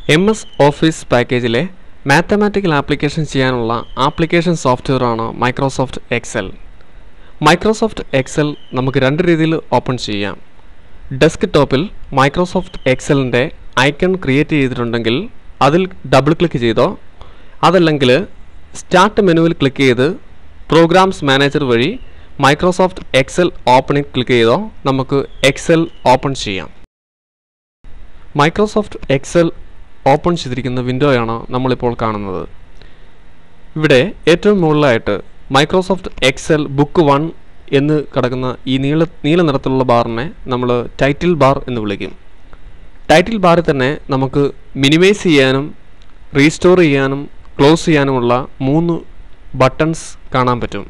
M S office പാക്കേജിലെ mathematical application ചെയ്യാനുള്ള application സോഫ്റ്റ്വെയറാണ് മൈക്രോസോഫ്റ്റ് എക്സൽ മൈക്രോസോഫ്റ്റ് എക്സൽ നമുക്ക് രണ്ട് രീതിയിൽ ഓപ്പൺ ചെയ്യാം ഡെസ്ക് ടോപ്പിൽ മൈക്രോസോഫ്റ്റ് എക്സലിൻ്റെ ഐക്കൺ ക്രിയേറ്റ് ചെയ്തിട്ടുണ്ടെങ്കിൽ അതിൽ ഡബിൾ ക്ലിക്ക് ചെയ്തോ അതല്ലെങ്കിൽ സ്റ്റാർട്ട് മെനുവിൽ ക്ലിക്ക് ചെയ്ത് പ്രോഗ്രാംസ് മാനേജർ വഴി മൈക്രോസോഫ്റ്റ് എക്സൽ ഓപ്പണിൽ ക്ലിക്ക് ചെയ്തോ നമുക്ക് എക്സൽ ഓപ്പൺ ചെയ്യാം മൈക്രോസോഫ്റ്റ് എക്സൽ ഓപ്പൺ ചെയ്തിരിക്കുന്ന വിൻഡോയാണ് നമ്മളിപ്പോൾ കാണുന്നത് ഇവിടെ ഏറ്റവും മുകളിലായിട്ട് മൈക്രോസോഫ്റ്റ് എക്സൽ ബുക്ക് വൺ എന്ന് കിടക്കുന്ന ഈ നീല നീല നിറത്തിലുള്ള ബാറിനെ നമ്മൾ ടൈറ്റിൽ ബാർ എന്ന് വിളിക്കും ടൈറ്റിൽ ബാറിൽ തന്നെ നമുക്ക് മിനിമൈസ് ചെയ്യാനും റീസ്റ്റോർ ചെയ്യാനും ക്ലോസ് ചെയ്യാനുമുള്ള മൂന്ന് ബട്ടൺസ് കാണാൻ പറ്റും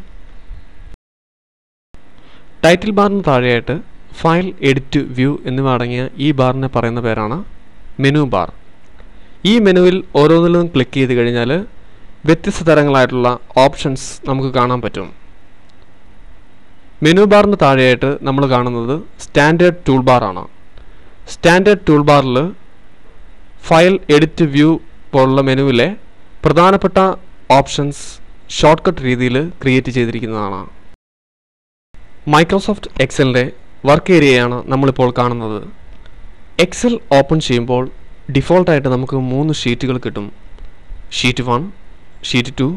ടൈറ്റിൽ ബാറിന് താഴെയായിട്ട് ഫയൽ എഡിറ്റ് വ്യൂ എന്നിവ അടങ്ങിയ ഈ ബാറിനെ പറയുന്ന പേരാണ് മെനു ബാർ ഈ മെനുവിൽ ഓരോന്നിലും ക്ലിക്ക് ചെയ്ത് കഴിഞ്ഞാൽ വ്യത്യസ്ത തരങ്ങളായിട്ടുള്ള ഓപ്ഷൻസ് നമുക്ക് കാണാൻ പറ്റും മെനു ബാറിന് താഴെയായിട്ട് നമ്മൾ കാണുന്നത് സ്റ്റാൻഡേർഡ് ടൂൾ ബാറാണ് സ്റ്റാൻഡേർഡ് ടൂൾ ബാറിൽ ഫയൽ എഡിറ്റ് വ്യൂ പോലുള്ള മെനുവിലെ പ്രധാനപ്പെട്ട ഓപ്ഷൻസ് ഷോർട്ട് കട്ട് രീതിയിൽ ക്രിയേറ്റ് ചെയ്തിരിക്കുന്നതാണ് മൈക്രോസോഫ്റ്റ് എക്സലിൻ്റെ വർക്ക് ഏരിയയാണ് നമ്മളിപ്പോൾ കാണുന്നത് എക്സൽ ഓപ്പൺ ചെയ്യുമ്പോൾ ഡിഫോൾട്ടായിട്ട് നമുക്ക് മൂന്ന് ഷീറ്റുകൾ കിട്ടും sheet one sheet two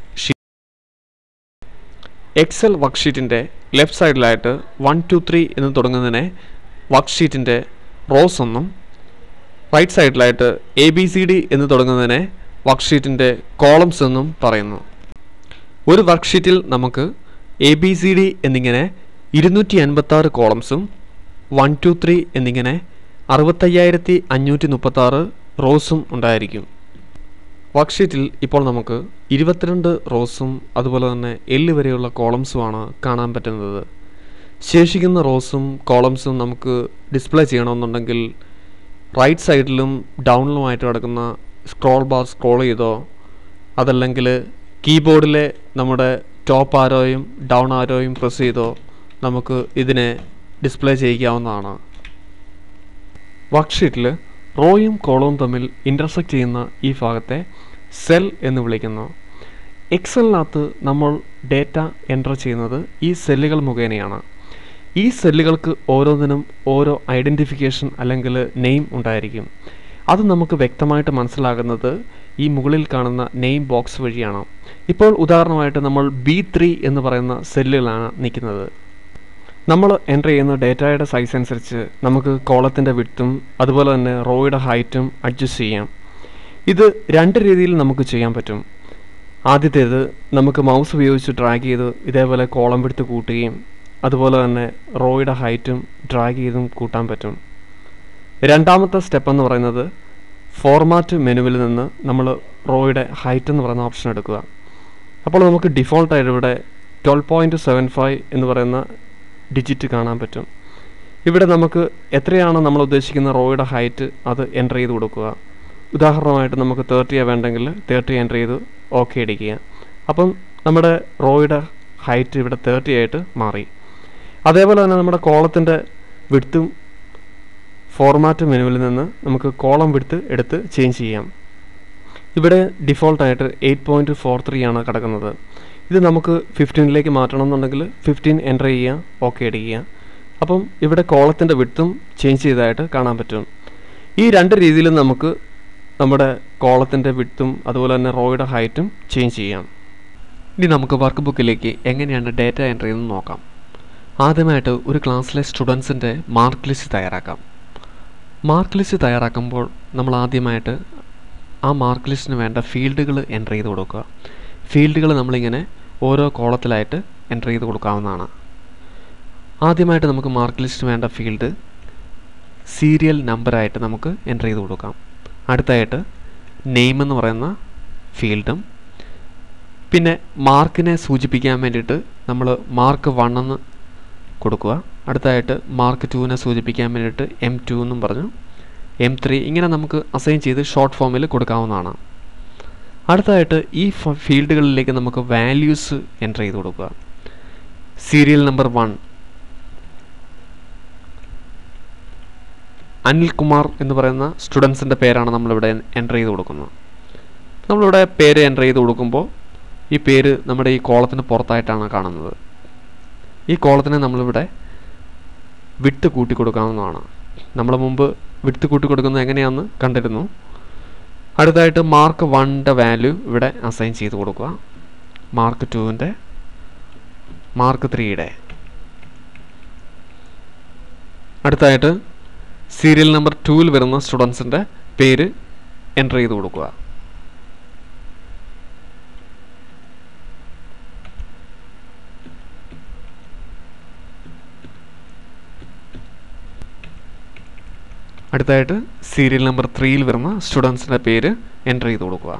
Excel വർക്ക്ഷീറ്റിൻ്റെ ലെഫ്റ്റ് സൈഡിലായിട്ട് വൺ ടു ത്രീ എന്ന് തുടങ്ങുന്നതിനെ വർക്ക്ഷീറ്റിൻ്റെ റോസ് എന്നും റൈറ്റ് സൈഡിലായിട്ട് എ ബി സി ഡി എന്ന് തുടങ്ങുന്നതിനെ വർക്ക്ഷീറ്റിൻ്റെ കോളംസ് എന്നും പറയുന്നു ഒരു വർക്ക്ഷീറ്റിൽ നമുക്ക് എ ബി സി ഡി എന്നിങ്ങനെ ഇരുന്നൂറ്റി അൻപത്താറ് കോളംസും വൺ ടു ത്രീ എന്നിങ്ങനെ അറുപത്തയ്യായിരത്തി അഞ്ഞൂറ്റി മുപ്പത്താറ് റോസും ഉണ്ടായിരിക്കും വർക്ക്ഷീറ്റിൽ ഇപ്പോൾ നമുക്ക് ഇരുപത്തിരണ്ട് റോസും അതുപോലെ തന്നെ എല്ല് വരെയുള്ള കോളംസുമാണ് കാണാൻ പറ്റുന്നത് ശേഷിക്കുന്ന റോസും കോളംസും നമുക്ക് ഡിസ്പ്ലേ ചെയ്യണമെന്നുണ്ടെങ്കിൽ റൈറ്റ് സൈഡിലും ഡൗണിലുമായിട്ട് കിടക്കുന്ന സ്ക്രോൾ ബാർ സ്ക്രോൾ ചെയ്തോ അതല്ലെങ്കിൽ കീബോർഡിലെ നമ്മുടെ ടോപ്പ് ആരോയും ഡൗൺ ആരോയും പ്രസ് ചെയ്തോ നമുക്ക് ഇതിനെ ഡിസ്പ്ലേ ചെയ്യിക്കാവുന്നതാണ് വർക്ക്ഷീറ്റിൽ റോയും കോളവും തമ്മിൽ ഇൻ്റർസെക്റ്റ് ചെയ്യുന്ന ഈ ഭാഗത്തെ സെൽ എന്ന് വിളിക്കുന്നു എക്സലിനകത്ത് നമ്മൾ ഡേറ്റ എൻ്റർ ചെയ്യുന്നത് ഈ സെല്ലുകൾ മുഖേനയാണ് ഈ സെല്ലുകൾക്ക് ഓരോന്നിനും ഓരോ ഐഡൻറ്റിഫിക്കേഷൻ അല്ലെങ്കിൽ നെയിം ഉണ്ടായിരിക്കും അത് നമുക്ക് വ്യക്തമായിട്ട് മനസ്സിലാകുന്നത് ഈ മുകളിൽ കാണുന്ന നെയിം ബോക്സ് വഴിയാണ് ഇപ്പോൾ ഉദാഹരണമായിട്ട് നമ്മൾ ബി ത്രീ എന്ന് പറയുന്ന സെല്ലിലാണ് നിൽക്കുന്നത് നമ്മൾ എൻ്റർ ചെയ്യുന്ന ഡേറ്റയുടെ സൈസ് അനുസരിച്ച് നമുക്ക് കോളത്തിൻ്റെ വിട്ടും അതുപോലെ തന്നെ റോയുടെ ഹൈറ്റും അഡ്ജസ്റ്റ് ചെയ്യാം ഇത് രണ്ട് രീതിയിൽ നമുക്ക് ചെയ്യാൻ പറ്റും ആദ്യത്തേത് നമുക്ക് മൗസ് ഉപയോഗിച്ച് ഡ്രാഗ് ചെയ്ത് ഇതേപോലെ കോളം വിടുത്ത് കൂട്ടുകയും അതുപോലെ തന്നെ റോയുടെ ഹൈറ്റും ഡ്രാഗ് ചെയ്തും കൂട്ടാൻ പറ്റും രണ്ടാമത്തെ സ്റ്റെപ്പ് എന്ന് പറയുന്നത് ഫോർമാറ്റ് മെനുവിൽ നിന്ന് നമ്മൾ റോയുടെ ഹൈറ്റ് എന്ന് പറയുന്ന ഓപ്ഷൻ എടുക്കുക അപ്പോൾ നമുക്ക് ഡിഫോൾട്ടായിട്ട് ഇവിടെ ട്വൽവ് പോയിൻറ്റ് സെവൻ ഫൈവ് എന്ന് പറയുന്ന ഡിജിറ്റ് കാണാൻ പറ്റും ഇവിടെ നമുക്ക് എത്രയാണ് നമ്മൾ ഉദ്ദേശിക്കുന്ന റോയുടെ ഹൈറ്റ് അത് എൻ്റർ ചെയ്ത് കൊടുക്കുക ഉദാഹരണമായിട്ട് നമുക്ക് തേർട്ടിയാണ് വേണ്ടെങ്കിൽ തേർട്ടി എൻ്റർ ചെയ്ത് ഓക്കെ അടിക്കുക അപ്പം നമ്മുടെ റോയുടെ ഹൈറ്റ് ഇവിടെ തേർട്ടി ആയിട്ട് മാറി അതേപോലെ തന്നെ നമ്മുടെ കോളത്തിൻ്റെ വിടുത്തും ഫോർമാറ്റ് മെനുവിൽ നിന്ന് നമുക്ക് കോളം വിടുത്ത് എടുത്ത് ചേഞ്ച് ചെയ്യാം ഇവിടെ ഡിഫോൾട്ടായിട്ട് എയ്റ്റ് പോയിൻറ്റ് ഫോർ ത്രീ ആണ് കിടക്കുന്നത് ഇത് നമുക്ക് ഫിഫ്റ്റീനിലേക്ക് മാറ്റണം എന്നുണ്ടെങ്കിൽ ഫിഫ്റ്റീൻ എൻ്റർ ചെയ്യുക ഓക്കെ അടിക്കുക അപ്പം ഇവിടെ കോളത്തിൻ്റെ വിട്ടും ചേഞ്ച് ചെയ്തതായിട്ട് കാണാൻ പറ്റും ഈ രണ്ട് രീതിയിലും നമുക്ക് നമ്മുടെ കോളത്തിൻ്റെ വിട്ടും അതുപോലെ തന്നെ റോയുടെ ഹൈറ്റും ചേഞ്ച് ചെയ്യാം ഇനി നമുക്ക് വർക്ക് ബുക്കിലേക്ക് എങ്ങനെയാണ് ഡേറ്റ എൻ്റർ ചെയ്യുന്നത് നോക്കാം ആദ്യമായിട്ട് ഒരു ക്ലാസ്സിലെ സ്റ്റുഡൻസിൻ്റെ മാർക്ക് ലിസ്റ്റ് തയ്യാറാക്കാം മാർക്ക് ലിസ്റ്റ് തയ്യാറാക്കുമ്പോൾ നമ്മൾ ആദ്യമായിട്ട് ആ മാർക്ക് ലിസ്റ്റിന് വേണ്ട ഫീൽഡുകൾ എൻ്റർ ചെയ്ത് കൊടുക്കുക ഫീൽഡുകൾ നമ്മളിങ്ങനെ ഓരോ കോളത്തിലായിട്ട് എൻ്റർ ചെയ്ത് കൊടുക്കാവുന്നതാണ് ആദ്യമായിട്ട് നമുക്ക് മാർക്ക് ലിസ്റ്റ് വേണ്ട ഫീൽഡ് സീരിയൽ നമ്പറായിട്ട് നമുക്ക് എൻ്റർ ചെയ്ത് കൊടുക്കാം അടുത്തായിട്ട് നെയിം എന്ന് പറയുന്ന ഫീൽഡും പിന്നെ മാർക്കിനെ സൂചിപ്പിക്കാൻ വേണ്ടിയിട്ട് നമ്മൾ മാർക്ക് വൺ എന്ന് കൊടുക്കുക അടുത്തായിട്ട് മാർക്ക് ടുവിനെ സൂചിപ്പിക്കാൻ വേണ്ടിയിട്ട് എം ടു എന്നും പറഞ്ഞു എം ത്രീ ഇങ്ങനെ നമുക്ക് അസൈൻ ചെയ്ത് ഷോർട്ട് ഫോമിൽ കൊടുക്കാവുന്നതാണ് അടുത്തതായിട്ട് ഈ ഫീൽഡുകളിലേക്ക് നമുക്ക് വാല്യൂസ് എൻ്റർ ചെയ്ത് കൊടുക്കുക സീരിയൽ നമ്പർ വൺ അനിൽകുമാർ എന്ന് പറയുന്ന സ്റ്റുഡൻസിൻ്റെ പേരാണ് നമ്മളിവിടെ എൻ്റർ ചെയ്ത് കൊടുക്കുന്നത് നമ്മളിവിടെ പേര് എൻ്റർ ചെയ്ത് കൊടുക്കുമ്പോൾ ഈ പേര് നമ്മുടെ ഈ കോളത്തിന് പുറത്തായിട്ടാണ് കാണുന്നത് ഈ കോളത്തിനെ നമ്മളിവിടെ വിട്ട് കൂട്ടി കൊടുക്കാവുന്നതാണ് നമ്മൾ മുമ്പ് വിട്ട് കൂട്ടി കൊടുക്കുന്നത് എങ്ങനെയാണെന്ന് കണ്ടിരുന്നു അടുത്തായിട്ട് മാർക്ക് വണ്ണിൻ്റെ വാല്യൂ ഇവിടെ അസൈൻ ചെയ്ത് കൊടുക്കുക മാർക്ക് ടുവിൻ്റെ മാർക്ക് ത്രീയുടെ അടുത്തായിട്ട് സീരിയൽ നമ്പർ ടൂവിൽ വരുന്ന സ്റ്റുഡൻസിൻ്റെ പേര് എൻ്റർ ചെയ്ത് കൊടുക്കുക അടുത്തായിട്ട് സീരിയൽ നമ്പർ ത്രീയിൽ വരുന്ന സ്റ്റുഡൻസിൻ്റെ പേര് എൻ്റർ ചെയ്ത് കൊടുക്കുക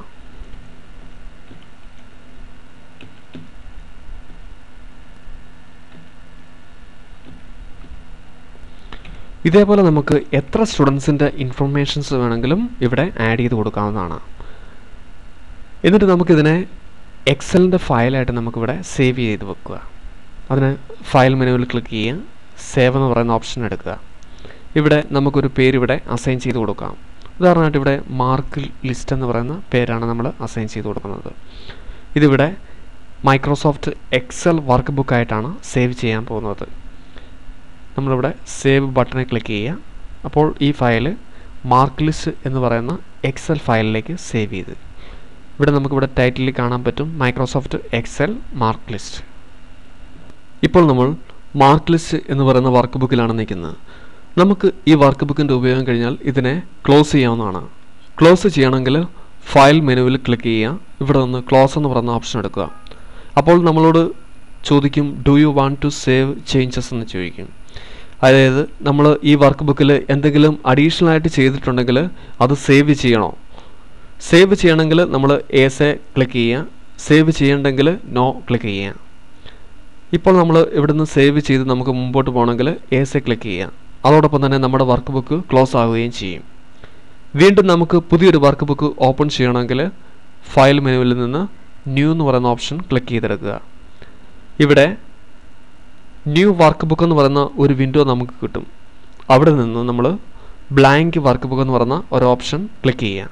ഇതേപോലെ നമുക്ക് എത്ര സ്റ്റുഡൻസിൻ്റെ ഇൻഫർമേഷൻസ് വേണമെങ്കിലും ഇവിടെ ആഡ് ചെയ്ത് കൊടുക്കാവുന്നതാണ് എന്നിട്ട് നമുക്കിതിനെ എക്സലിൻ്റെ ഫയലായിട്ട് നമുക്കിവിടെ സേവ് ചെയ്ത് വെക്കുക അതിന് ഫയൽ മെനുവിൽ ക്ലിക്ക് ചെയ്യുക സേവ് എന്ന് പറയുന്ന ഓപ്ഷൻ എടുക്കുക ഇവിടെ നമുക്കൊരു പേര് ഇവിടെ അസൈൻ ചെയ്ത് കൊടുക്കാം ഉദാഹരണമായിട്ട് ഇവിടെ മാർക്ക് ലിസ്റ്റ് എന്ന് പറയുന്ന പേരാണ് നമ്മൾ അസൈൻ ചെയ്ത് കൊടുക്കുന്നത് ഇതിവിടെ മൈക്രോസോഫ്റ്റ് എക്സൽ വർക്ക് ബുക്കായിട്ടാണ് സേവ് ചെയ്യാൻ പോകുന്നത് നമ്മളിവിടെ സേവ് ബട്ടണിൽ ക്ലിക്ക് ചെയ്യുക അപ്പോൾ ഈ ഫയൽ മാർക്ക് ലിസ്റ്റ് എന്ന് പറയുന്ന എക്സൽ ഫയലിലേക്ക് സേവ് ചെയ്ത് ഇവിടെ നമുക്കിവിടെ ടൈറ്റിലിൽ കാണാൻ പറ്റും മൈക്രോസോഫ്റ്റ് എക്സൽ മാർക്ക് ലിസ്റ്റ് ഇപ്പോൾ നമ്മൾ മാർക്ക് ലിസ്റ്റ് എന്ന് പറയുന്ന വർക്ക് ബുക്കിലാണ് നിൽക്കുന്നത് നമുക്ക് ഈ വർക്ക് ബുക്കിൻ്റെ ഉപയോഗം കഴിഞ്ഞാൽ ഇതിനെ ക്ലോസ് ചെയ്യാവുന്നതാണ് ക്ലോസ് ചെയ്യണമെങ്കിൽ ഫയൽ മെനുവിൽ ക്ലിക്ക് ചെയ്യുക ഇവിടെ നിന്ന് ക്ലോസ് എന്ന് പറയുന്ന ഓപ്ഷൻ എടുക്കുക അപ്പോൾ നമ്മളോട് ചോദിക്കും do you want to save changes എന്ന് ചോദിക്കും അതായത് നമ്മൾ ഈ വർക്ക് ബുക്കിൽ എന്തെങ്കിലും അഡീഷണൽ ആയിട്ട് ചെയ്തിട്ടുണ്ടെങ്കിൽ അത് സേവ് ചെയ്യണോ സേവ് ചെയ്യണമെങ്കിൽ നമ്മൾ എസ് എ ക്ലിക്ക് ചെയ്യുക സേവ് ചെയ്യണമെങ്കിൽ നോ ക്ലിക്ക് ചെയ്യുക ഇപ്പോൾ നമ്മൾ ഇവിടുന്ന് സേവ് ചെയ്ത് നമുക്ക് മുമ്പോട്ട് പോകണമെങ്കിൽ എസ് എ ക്ലിക്ക് ചെയ്യുക അതോടൊപ്പം തന്നെ നമ്മുടെ വർക്ക് ബുക്ക് ക്ലോസ് ആവുകയും ചെയ്യും വീണ്ടും നമുക്ക് പുതിയൊരു വർക്ക് ബുക്ക് ഓപ്പൺ ചെയ്യണമെങ്കിൽ ഫയൽ മെനുവിൽ നിന്ന് ന്യൂ എന്ന് പറയുന്ന ഓപ്ഷൻ ക്ലിക്ക് ചെയ്തെടുക്കുക ഇവിടെ ന്യൂ വർക്ക് ബുക്ക് എന്ന് പറയുന്ന ഒരു വിൻഡോ നമുക്ക് കിട്ടും അവിടെ നിന്ന് നമ്മൾ ബ്ലാങ്ക് വർക്ക് ബുക്ക് എന്ന് പറയുന്ന ഒരു ഓപ്ഷൻ ക്ലിക്ക് ചെയ്യുക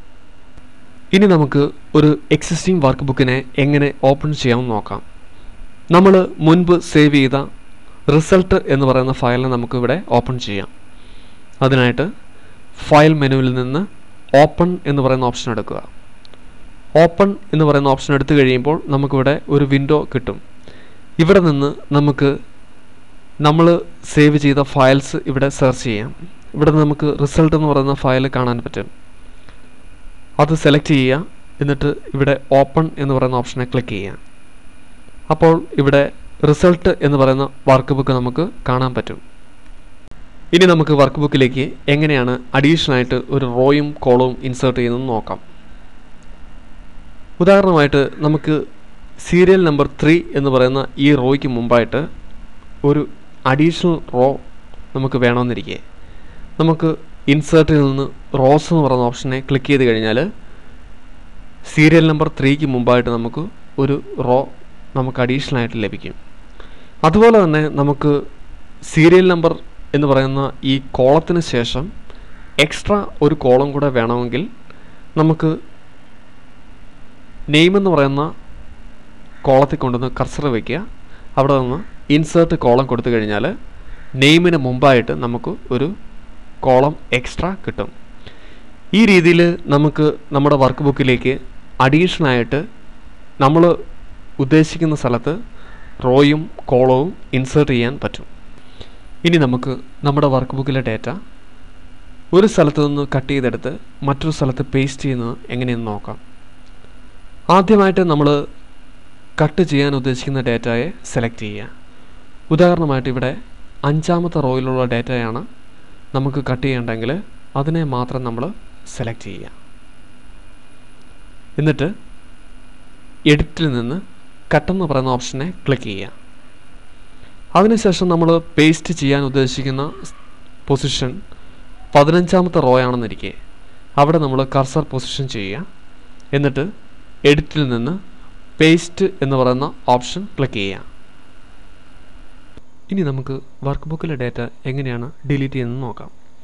ഇനി നമുക്ക് ഒരു എക്സിസ്റ്റിംഗ് വർക്ക് ബുക്കിനെ എങ്ങനെ ഓപ്പൺ ചെയ്യാമെന്ന് നോക്കാം നമ്മൾ മുൻപ് സേവ് ചെയ്ത റിസൾട്ട് എന്ന് പറയുന്ന ഫയലിനെ നമുക്ക് ഇവിടെ ഓപ്പൺ ചെയ്യാം അതിനായിട്ട് ഫയൽ മെനുവിൽ നിന്ന് ഓപ്പൺ എന്ന് പറയുന്ന ഓപ്ഷൻ എടുക്കുക ഓപ്പൺ എന്ന് പറയുന്ന ഓപ്ഷൻ എടുത്തു കഴിയുമ്പോൾ നമുക്കിവിടെ ഒരു വിൻഡോ കിട്ടും ഇവിടെ നിന്ന് നമുക്ക് നമ്മൾ സേവ് ചെയ്ത ഫയൽസ് ഇവിടെ സെർച്ച് ചെയ്യാം ഇവിടെ നമുക്ക് റിസൾട്ട് എന്ന് പറയുന്ന ഫയൽ കാണാൻ പറ്റും അത് സെലക്ട് ചെയ്യുക എന്നിട്ട് ഇവിടെ ഓപ്പൺ എന്ന് പറയുന്ന ഓപ്ഷനെ ക്ലിക്ക് ചെയ്യുക അപ്പോൾ ഇവിടെ റിസൾട്ട് എന്ന് പറയുന്ന വർക്ക് ബുക്ക് നമുക്ക് കാണാൻ പറ്റും ഇനി നമുക്ക് വർക്ക് ബുക്കിലേക്ക് എങ്ങനെയാണ് അഡീഷണൽ ആയിട്ട് ഒരു റോയും കോളവും ഇൻസേർട്ട് ചെയ്യുന്നത് നോക്കാം ഉദാഹരണമായിട്ട് നമുക്ക് സീരിയൽ നമ്പർ ത്രീ എന്ന് പറയുന്ന ഈ റോയ്ക്ക് മുമ്പായിട്ട് ഒരു അഡീഷണൽ റോ നമുക്ക് വേണമെന്നിരിക്കെ നമുക്ക് ഇൻസേർട്ടിൽ നിന്ന് റോസ് എന്ന് പറയുന്ന ഓപ്ഷനെ ക്ലിക്ക് ചെയ്ത് കഴിഞ്ഞാൽ സീരിയൽ നമ്പർ ത്രീക്ക് മുമ്പായിട്ട് നമുക്ക് ഒരു റോ നമുക്ക് അഡീഷണൽ ആയിട്ട് ലഭിക്കും അതുപോലെ തന്നെ നമുക്ക് സീരിയൽ നമ്പർ എന്ന് പറയുന്ന ഈ കോളത്തിന് ശേഷം എക്സ്ട്രാ ഒരു കോളം കൂടെ വേണമെങ്കിൽ നമുക്ക് നെയിം എന്ന് പറയുന്ന കോളത്തിൽ കൊണ്ടുവന്ന് കർസർ വയ്ക്കുക അവിടെ നിന്ന് ഇൻസേർട്ട് കോളം കൊടുത്തു കഴിഞ്ഞാൽ നെയിമിന് മുമ്പായിട്ട് നമുക്ക് ഒരു കോളം എക്സ്ട്രാ കിട്ടും ഈ രീതിയിൽ നമുക്ക് നമ്മുടെ വർക്ക് ബുക്കിലേക്ക് അഡീഷണൽ ആയിട്ട് നമ്മൾ ഉദ്ദേശിക്കുന്ന സ്ഥലത്ത് റോയും കോളവും ഇൻസേർട്ട് ചെയ്യാൻ പറ്റും ഇനി നമുക്ക് നമ്മുടെ വർക്ക് ബുക്കിലെ ഡേറ്റ ഒരു സ്ഥലത്ത് നിന്ന് കട്ട് ചെയ്തെടുത്ത് മറ്റൊരു സ്ഥലത്ത് പേസ്റ്റ് ചെയ്യുന്നത് എങ്ങനെയെന്ന് നോക്കാം ആദ്യമായിട്ട് നമ്മൾ കട്ട് ചെയ്യാൻ ഉദ്ദേശിക്കുന്ന ഡേറ്റയെ സെലക്ട് ചെയ്യുക ഉദാഹരണമായിട്ട് ഇവിടെ അഞ്ചാമത്തെ റോയിലുള്ള ഡേറ്റയാണ് നമുക്ക് കട്ട് ചെയ്യേണ്ടെങ്കിൽ അതിനെ മാത്രം നമ്മൾ സെലക്ട് ചെയ്യുക എന്നിട്ട് എഡിറ്റിൽ നിന്ന് കട്ടെന്ന് പറയുന്ന ഓപ്ഷനെ ക്ലിക്ക് ചെയ്യുക അതിനുശേഷം നമ്മൾ പേസ്റ്റ് ചെയ്യാൻ ഉദ്ദേശിക്കുന്ന പൊസിഷൻ പതിനഞ്ചാമത്തെ റോ ആണെന്നിരിക്കെ അവിടെ നമ്മൾ കർസർ പൊസിഷൻ ചെയ്യുക എന്നിട്ട് എഡിറ്റിൽ നിന്ന് പേസ്റ്റ് എന്ന് പറയുന്ന ഓപ്ഷൻ ക്ലിക്ക് ചെയ്യുക ഇനി നമുക്ക് വർക്ക് ബുക്കിലെ ഡേറ്റ എങ്ങനെയാണ് ഡിലീറ്റ് ചെയ്യുന്നത് നോക്കാം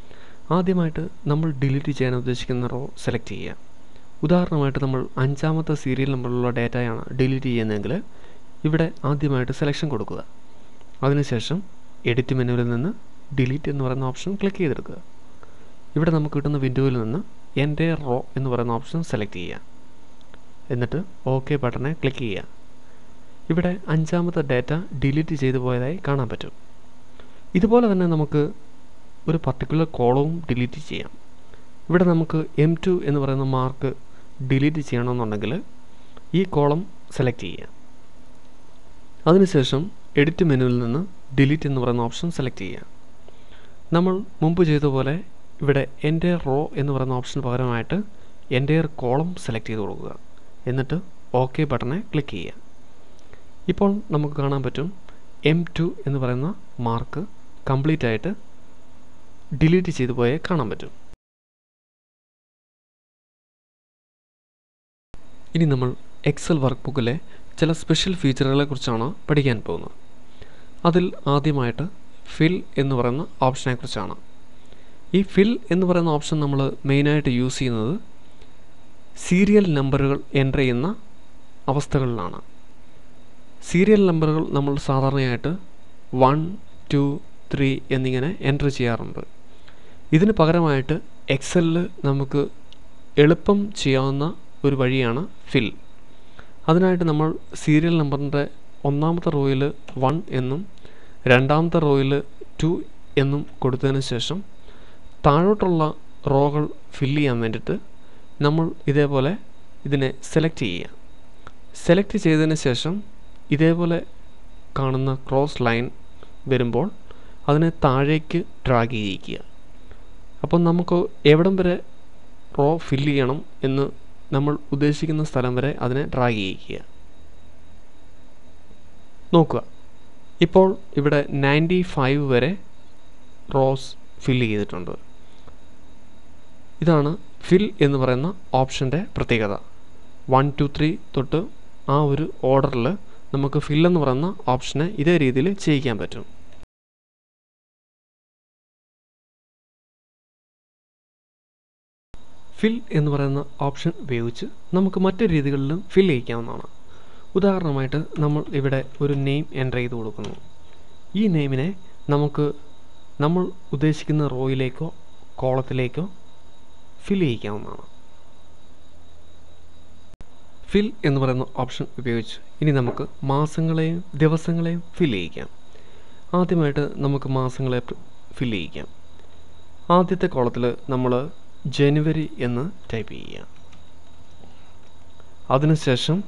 ആദ്യമായിട്ട് നമ്മൾ ഡിലീറ്റ് ചെയ്യാൻ ഉദ്ദേശിക്കുന്ന റോ സെലക്ട് ചെയ്യുക ഉദാഹരണമായിട്ട് നമ്മൾ അഞ്ചാമത്തെ സീരിയൽ നമ്പറിലുള്ള ഡേറ്റയാണ് ഡിലീറ്റ് ചെയ്യുന്നതെങ്കിൽ ഇവിടെ ആദ്യമായിട്ട് സെലക്ഷൻ കൊടുക്കുക അതിനുശേഷം എഡിറ്റ് മെനുവിൽ നിന്ന് ഡിലീറ്റ് എന്ന് പറയുന്ന ഓപ്ഷൻ ക്ലിക്ക് ചെയ്തെടുക്കുക ഇവിടെ നമുക്ക് കിട്ടുന്ന വിൻഡോയിൽ നിന്ന് എൻ്റെ റോ എന്ന് പറയുന്ന ഓപ്ഷൻ സെലക്ട് ചെയ്യുക എന്നിട്ട് ഓക്കെ ബട്ടണെ ക്ലിക്ക് ചെയ്യുക ഇവിടെ അഞ്ചാമത്തെ ഡാറ്റ ഡിലീറ്റ് ചെയ്തു പോയതായി കാണാൻ പറ്റും ഇതുപോലെ തന്നെ നമുക്ക് ഒരു പർട്ടിക്കുലർ കോളവും ഡിലീറ്റ് ചെയ്യാം ഇവിടെ നമുക്ക് എം ടു എന്ന് പറയുന്ന മാർക്ക് ഡിലീറ്റ് ചെയ്യണമെന്നുണ്ടെങ്കിൽ ഈ കോളം സെലക്ട് ചെയ്യുക അതിനുശേഷം എഡിറ്റ് മെനുവിൽ നിന്ന് ഡിലീറ്റ് എന്ന് പറയുന്ന ഓപ്ഷൻ സെലക്ട് ചെയ്യുക നമ്മൾ മുമ്പ് ചെയ്ത പോലെ ഇവിടെ എൻ്റെ റോ എന്ന് പറയുന്ന ഓപ്ഷൻ പകരമായിട്ട് എൻ്റെ കോളം സെലക്ട് ചെയ്ത് കൊടുക്കുക എന്നിട്ട് ഓക്കെ ബട്ടണെ ക്ലിക്ക് ചെയ്യുക ഇപ്പോൾ നമുക്ക് കാണാൻ പറ്റും എം ടു എന്ന് പറയുന്ന മാർക്ക് കംപ്ലീറ്റ് ആയിട്ട് ഡിലീറ്റ് ചെയ്തു പോയേ കാണാൻ പറ്റും ഇനി നമ്മൾ എക്സൽ വർക്ക് ബുക്കിലെ ചില സ്പെഷ്യൽ ഫീച്ചറുകളെ കുറിച്ചാണ് പഠിക്കാൻ പോകുന്നത് അതിൽ ആദ്യമായിട്ട് ഫിൽ എന്ന് പറയുന്ന ഓപ്ഷനെ കുറിച്ചാണ് ഈ ഫിൽ എന്ന് പറയുന്ന ഓപ്ഷൻ നമ്മൾ മെയിനായിട്ട് യൂസ് ചെയ്യുന്നത് സീരിയൽ നമ്പറുകൾ എൻ്റർ ചെയ്യുന്ന അവസ്ഥകളിലാണ് സീരിയൽ നമ്പറുകൾ നമ്മൾ സാധാരണയായിട്ട് വൺ ടു ത്രീ എന്നിങ്ങനെ എൻ്റർ ചെയ്യാറുണ്ട് ഇതിന് പകരമായിട്ട് എക്സലിൽ നമുക്ക് എളുപ്പം ചെയ്യാവുന്ന ഒരു വഴിയാണ് ഫിൽ അതിനായിട്ട് നമ്മൾ സീരിയൽ നമ്പറിൻ്റെ ഒന്നാമത്തെ റോയിൽ വൺ എന്നും രണ്ടാമത്തെ റോയിൽ ടു എന്നും കൊടുത്തതിന് ശേഷം താഴോട്ടുള്ള റോകൾ ഫില്ല് ചെയ്യാൻ വേണ്ടിയിട്ട് നമ്മൾ ഇതേപോലെ ഇതിനെ സെലക്ട് ചെയ്യുക സെലക്ട് ചെയ്തതിന് ശേഷം ഇതേപോലെ കാണുന്ന ക്രോസ് ലൈൻ വരുമ്പോൾ അതിനെ താഴേക്ക് ഡ്രാഗ് ചെയ്യിക്കുക അപ്പം നമുക്ക് എവിടം വരെ റോ ഫില്ല് ചെയ്യണം എന്ന് നമ്മൾ ഉദ്ദേശിക്കുന്ന സ്ഥലം വരെ അതിനെ ഡ്രാഗ് ചെയ്യിക്കുക നോക്കുക ഇപ്പോൾ ഇവിടെ നയൻറ്റി ഫൈവ് വരെ റോസ് ഫില്ല് ചെയ്തിട്ടുണ്ട് ഇതാണ് ഫിൽ എന്ന് പറയുന്ന ഓപ്ഷൻ്റെ പ്രത്യേകത വൺ ടു ത്രീ തൊട്ട് ആ ഒരു ഓർഡറിൽ നമുക്ക് ഫിൽ എന്ന് പറയുന്ന ഓപ്ഷനെ ഇതേ രീതിയിൽ ചെയ്യിക്കാൻ പറ്റും ഫിൽ എന്ന് പറയുന്ന ഓപ്ഷൻ ഉപയോഗിച്ച് നമുക്ക് മറ്റു രീതികളിലും ഫിൽ ചെയ്യിക്കാവുന്നതാണ് ഉദാഹരണമായിട്ട് നമ്മൾ ഇവിടെ ഒരു നെയിം എൻ്റർ ചെയ്ത് കൊടുക്കുന്നു ഈ നെയിമിനെ നമുക്ക് നമ്മൾ ഉദ്ദേശിക്കുന്ന റോയിലേക്കോ കോളത്തിലേക്കോ ഫിൽ ചെയ്യിക്കാവുന്നതാണ് ഫിൽ എന്ന് പറയുന്ന ഓപ്ഷൻ ഉപയോഗിച്ച് ഇനി നമുക്ക് മാസങ്ങളെയും ദിവസങ്ങളെയും ഫിൽ ചെയ്യിക്കാം ആദ്യമായിട്ട് നമുക്ക് മാസങ്ങളെ ഫിൽ ചെയ്യിക്കാം ആദ്യത്തെ കോളത്തിൽ നമ്മൾ ജനുവരി എന്ന് ടൈപ്പ് ചെയ്യുക അതിനുശേഷം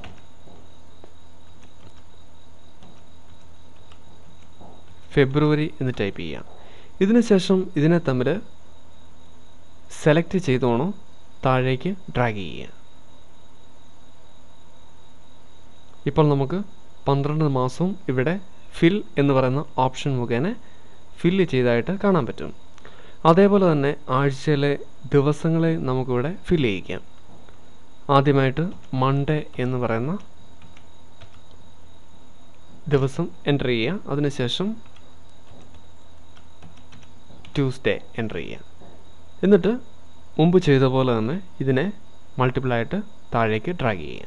ഫെബ്രുവരി എന്ന് ടൈപ്പ് ചെയ്യാം ഇതിനുശേഷം ഇതിനെ തമ്മിൽ സെലക്ട് ചെയ്തോണോ താഴേക്ക് ഡ്രാഗ് ചെയ്യുക ഇപ്പോൾ നമുക്ക് പന്ത്രണ്ട് മാസവും ഇവിടെ ഫിൽ എന്ന് പറയുന്ന ഓപ്ഷൻ മുഖേന ഫില്ല് ചെയ്തതായിട്ട് കാണാൻ പറ്റും അതേപോലെ തന്നെ ആഴ്ചയിലെ ദിവസങ്ങളെ നമുക്കിവിടെ ഫിൽ ചെയ്യിക്കാം ആദ്യമായിട്ട് മൺഡേ എന്ന് പറയുന്ന ദിവസം എൻ്റർ ചെയ്യുക അതിനുശേഷം ട്യൂസ്ഡേ എൻ്റർ ചെയ്യുക എന്നിട്ട് മുമ്പ് ചെയ്ത പോലെ തന്നെ ഇതിനെ മൾട്ടിപ്പിളായിട്ട് താഴേക്ക് ഡ്രാഗ് ചെയ്യുക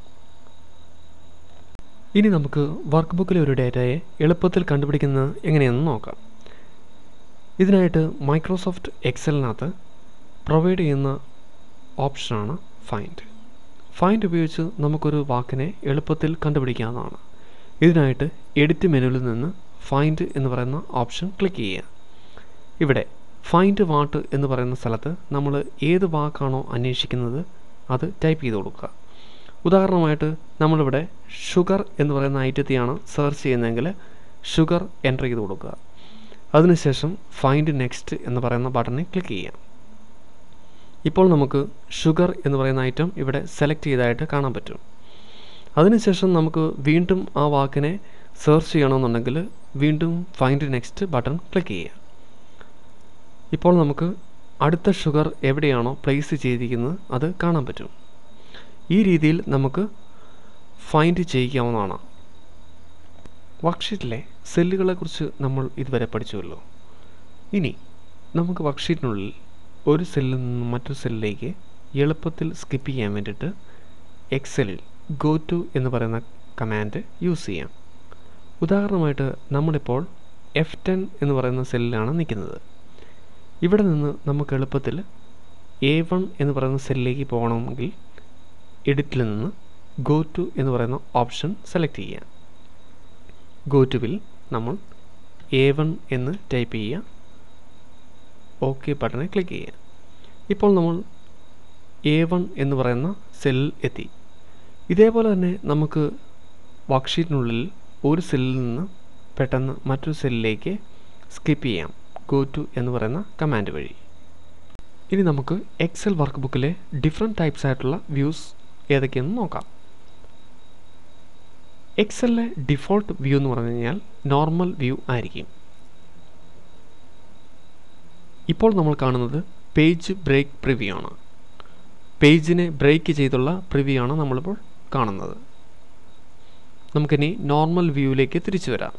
ഇനി നമുക്ക് വർക്ക് ബുക്കിലെ ഒരു ഡേറ്റയെ എളുപ്പത്തിൽ കണ്ടുപിടിക്കുന്നത് എങ്ങനെയെന്ന് നോക്കാം ഇതിനായിട്ട് മൈക്രോസോഫ്റ്റ് എക്സലിനകത്ത് പ്രൊവൈഡ് ചെയ്യുന്ന ഓപ്ഷനാണ് ഫൈൻഡ് ഫൈൻഡ് ഉപയോഗിച്ച് നമുക്കൊരു വാക്കിനെ എളുപ്പത്തിൽ കണ്ടുപിടിക്കാവുന്നതാണ് ഇതിനായിട്ട് എഡിറ്റ് മെനുവിൽ നിന്ന് ഫൈൻഡ് എന്ന് പറയുന്ന ഓപ്ഷൻ ക്ലിക്ക് ചെയ്യുക ഇവിടെ ഫൈൻഡ് വാട്ട് എന്ന് പറയുന്ന സ്ഥലത്ത് നമ്മൾ ഏത് വാക്കാണോ അന്വേഷിക്കുന്നത് അത് ടൈപ്പ് ചെയ്ത് കൊടുക്കുക ഉദാഹരണമായിട്ട് നമ്മളിവിടെ ഷുഗർ എന്ന് പറയുന്ന ഐറ്റത്തെയാണ് സെർച്ച് ചെയ്യുന്നതെങ്കിൽ ഷുഗർ എൻ്റർ ചെയ്ത് കൊടുക്കുക അതിനുശേഷം ഫൈൻഡ് നെക്സ്റ്റ് എന്ന് പറയുന്ന ബട്ടണിൽ ക്ലിക്ക് ചെയ്യാം ഇപ്പോൾ നമുക്ക് ഷുഗർ എന്ന് പറയുന്ന ഐറ്റം ഇവിടെ സെലക്ട് ചെയ്തതായിട്ട് കാണാൻ പറ്റും അതിനുശേഷം നമുക്ക് വീണ്ടും ആ വാക്കിനെ സെർച്ച് ചെയ്യണമെന്നുണ്ടെങ്കിൽ വീണ്ടും ഫൈൻഡ് നെക്സ്റ്റ് ബട്ടൺ ക്ലിക്ക് ചെയ്യുക ഇപ്പോൾ നമുക്ക് അടുത്ത ഷുഗർ എവിടെയാണോ പ്ലേസ് ചെയ്തിരിക്കുന്നത് അത് കാണാൻ പറ്റും ഈ രീതിയിൽ നമുക്ക് ഫൈൻഡ് ചെയ്യിക്കാവുന്നതാണ് വർക്ക്ഷീറ്റിലെ സെല്ലുകളെക്കുറിച്ച് നമ്മൾ ഇതുവരെ പഠിച്ചുവല്ലോ ഇനി നമുക്ക് വർക്ക്ഷീറ്റിനുള്ളിൽ ഒരു സെല്ലിൽ നിന്ന് മറ്റൊരു സെല്ലിലേക്ക് എളുപ്പത്തിൽ സ്കിപ്പ് ചെയ്യാൻ വേണ്ടിയിട്ട് എക്സലിൽ ഗോ ടു എന്ന് പറയുന്ന കമാൻഡ് യൂസ് ചെയ്യാം ഉദാഹരണമായിട്ട് നമ്മളിപ്പോൾ എഫ് ടെൻ എന്ന് പറയുന്ന സെല്ലിലാണ് നിൽക്കുന്നത് ഇവിടെ നിന്ന് നമുക്ക് എളുപ്പത്തിൽ എ വൺ എന്ന് പറയുന്ന സെല്ലിലേക്ക് പോകണമെങ്കിൽ എഡിറ്റിൽ നിന്ന് ഗോ ടു എന്ന് പറയുന്ന ഓപ്ഷൻ സെലക്ട് ചെയ്യാം ഗോ ടുവിൽ നമ്മൾ എ വൺ എന്ന് ടൈപ്പ് ചെയ്യുക ഓക്കെ ബട്ടണിൽ ക്ലിക്ക് ചെയ്യുക ഇപ്പോൾ നമ്മൾ എ വൺ എന്ന് പറയുന്ന സെല്ലിൽ എത്തി ഇതേപോലെ തന്നെ നമുക്ക് വർക്ക്ഷീറ്റിനുള്ളിൽ ഒരു സെല്ലിൽ നിന്ന് പെട്ടെന്ന് മറ്റൊരു സെല്ലിലേക്ക് സ്കിപ്പ് ചെയ്യാം ഗോ ടു എന്ന് പറയുന്ന കമാൻഡ് വഴി ഇനി നമുക്ക് എക്സൽ വർക്ക് ബുക്കിലെ ഡിഫറെൻറ്റ് ടൈപ്സ് ആയിട്ടുള്ള വ്യൂസ് ഏതൊക്കെയെന്ന് നോക്കാം എക്സലിലെ ഡിഫോൾട്ട് വ്യൂ എന്ന് പറഞ്ഞു കഴിഞ്ഞാൽ നോർമൽ വ്യൂ ആയിരിക്കും ഇപ്പോൾ നമ്മൾ കാണുന്നത് പേജ് ബ്രേക്ക് പ്രിവ്യൂ ആണ് പേജിനെ ബ്രേക്ക് ചെയ്തുള്ള പ്രിവ്യൂ ആണ് നമ്മളിപ്പോൾ കാണുന്നത് നമുക്കിനി നോർമൽ വ്യൂവിലേക്ക് തിരിച്ചു വരാം